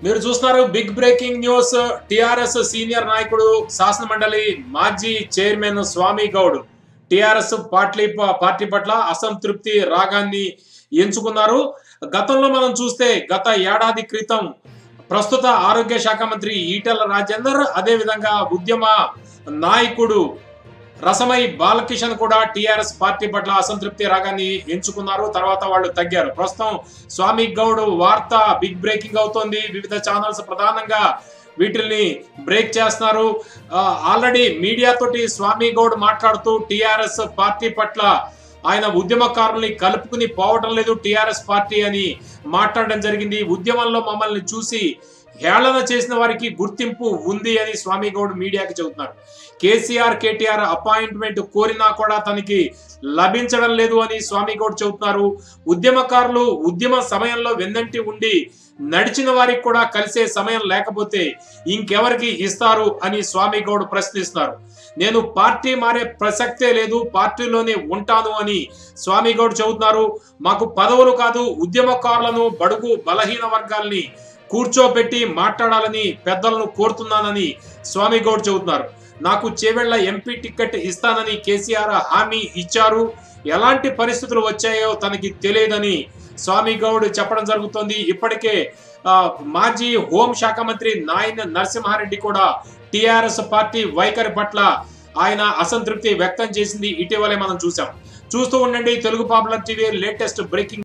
మీరు చూస్తున్నారు big breaking news T R S senior నాయకుడు శాసన మండలి మాజీ chairman Swamy Goud T R S party party పట్ల అసంతృప్తి రాగాన్ని ఎంచుకున్నారు గతంలో మనం చూస్తే గత ఏడాది క్రితం ప్రస్తుత ఆరోగ్య శాఖ మంత్రి ఈటెల రాజేందర్ అదే విధంగా ఉద్యమ నాయకుడు రసమై బాలకిషన్ కూడా టిఆర్ఎస్ పార్టీ పట్ల అసంతృప్తి రాగాన్ని ఎంచుకున్నారు తర్వాత వాళ్ళు తగ్గారు ప్రస్తుతం స్వామి గౌడ్ వార్త బిగ్ బ్రేకింగ్ అవుతోంది వివిధ ఛానల్స్ ప్రధానంగా వీటిల్ని బ్రేక్ చేస్తున్నారు ఆల్రెడీ మీడియా తోటి స్వామి గౌడ్ మాట్లాడుతూ టిఆర్ఎస్ పార్టీ పట్ల ఆయన ఉద్యమకారుల్ని కలుపుకుని పోవటం లేదు టిఆర్ఎస్ పార్టీ అని మాట్లాడడం జరిగింది ఉద్యమంలో మమ్మల్ని చూసి హేళన చేసిన వారికి గుర్తింపు ఉంది అని స్వామి గౌడ్ మీడియాకి చెబుతున్నారు కేసీఆర్ కేటీఆర్ అపాయింట్మెంట్ కోరినా కూడా తనకి లభించడం లేదు అని స్వామి గౌడ్ చెబుతున్నారు ఉద్యమకారులు ఉద్యమ సమయంలో వెన్నంటి ఉండి నడిచిన వారికి కూడా కలిసే సమయం లేకపోతే ఇంకెవరికి ఇస్తారు అని స్వామి గౌడ్ ప్రశ్నిస్తున్నారు నేను పార్టీ మారే ప్రసక్తే లేదు పార్టీలోనే ఉంటాను అని స్వామి గౌడ్ చెబుతున్నారు మాకు పదవులు కాదు ఉద్యమకారులను బడుగు బలహీన వర్గాల్ని కూర్చోబెట్టి మాట్లాడాలని పెద్దలను కోరుతున్నానని స్వామి గౌడ్ చెబుతున్నారు నాకు చేవెళ్ల ఎంపీ టికెట్ ఇస్తానని కేసీఆర్ హామీ ఇచ్చారు ఎలాంటి పరిస్థితులు వచ్చాయో తనకి తెలియదని స్వామి గౌడ్ చెప్పడం జరుగుతోంది ఇప్పటికే ఆ, మాజీ హోంశాఖ మంత్రి నాయన నరసింహారెడ్డి కూడా టిఆర్ఎస్ పార్టీ వైఖరి పట్ల ఆయన అసంతృప్తి వ్యక్తం చేసింది ఇటీవలే మనం చూసాం చూస్తూ ఉండండి Telugu popular TV latest breaking